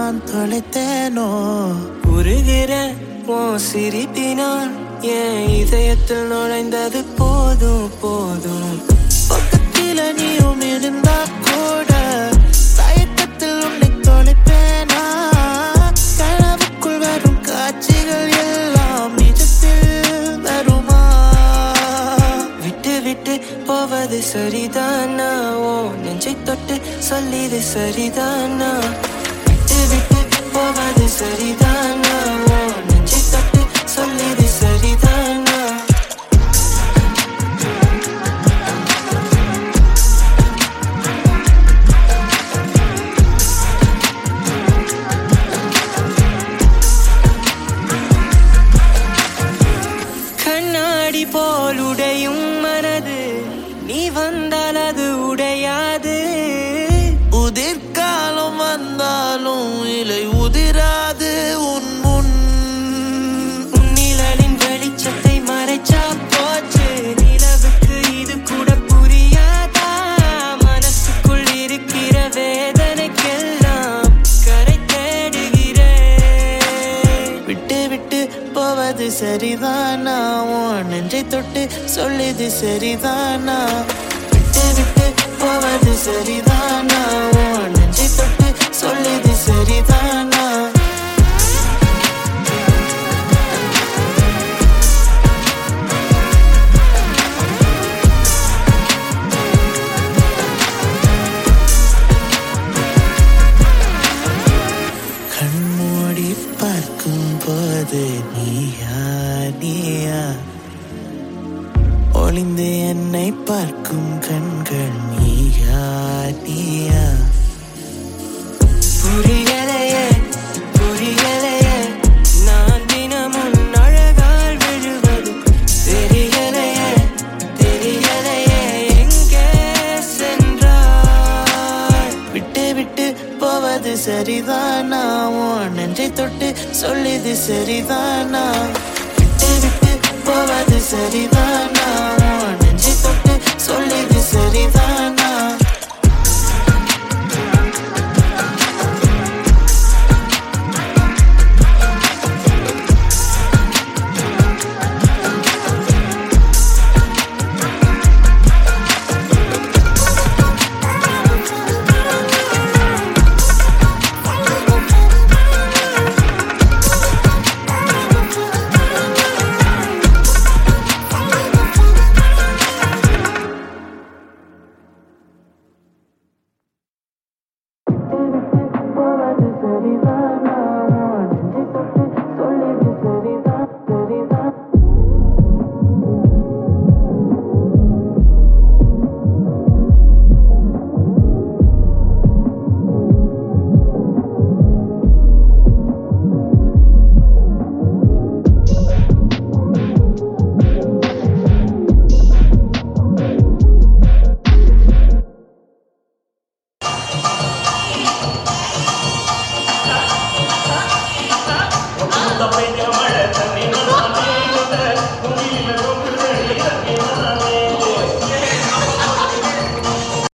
நான் தொலைத்தேனோ உருகிற உன் சிரிப்பினால் என் இதயத்தில் நுழைந்தது போதும் போதும் பக்கத்தில நீயும் இருந்தா கூட தயக்கத்தில் உன்னை தொலைப்பேனா கனவுக்குள் வரும் காட்சிகள் எல்லாம் நிஜத்தில் வருமா விட்டு விட்டு போவது சரிதானா ஓ நெஞ்சை தொட்டு சொல்லிது சரிதானா விட்டு விட்டு போவது சரிதானா ஓ நெஞ்சை தொட்டு சொல்லிது சரிதானா கண்ணாடி போல் உடையும் மனது நீ வந்தால் அது உடையாது உதிர்காலம் வந்தாலும் இலை உதிராது உன் முன் உன் நிழலின் வெளிச்சத்தை மறைச்சா போச்சு நிலவுக்கு இது கூட புரியாதா மனசுக்குள் இருக்கிற வேதனைக்கெல்லாம் கரை தேடுகிறேன் விட்டு விட்டு போவது சரிதானா உன் நெஞ்சை தொட்டு சொல்லுது சரிதானா விட்டு விட்டு போவது சரிதானா உன் நெஞ்சை தொட்டு சொல்லுது சரிதானா கண்மூடி பார்க்கும் போது நீயா நீயா ஒளிந்து என்னை பார்க்கும் கண்கள் நீயா நீயா புரியலையே புரியலையே நான் தினமும் அழகால் விழுவது தெரியலையே தெரியலையே எங்கே சென்றாய் விட்டு விட்டு போவது சரிதானா உன் நெஞ்சை தொட்டு சொல்லுது சரிதானா விட்டு விட்டு போவது சரிதானா உன் நெஞ்சை தொட்டு சொல்லுது சரிதானா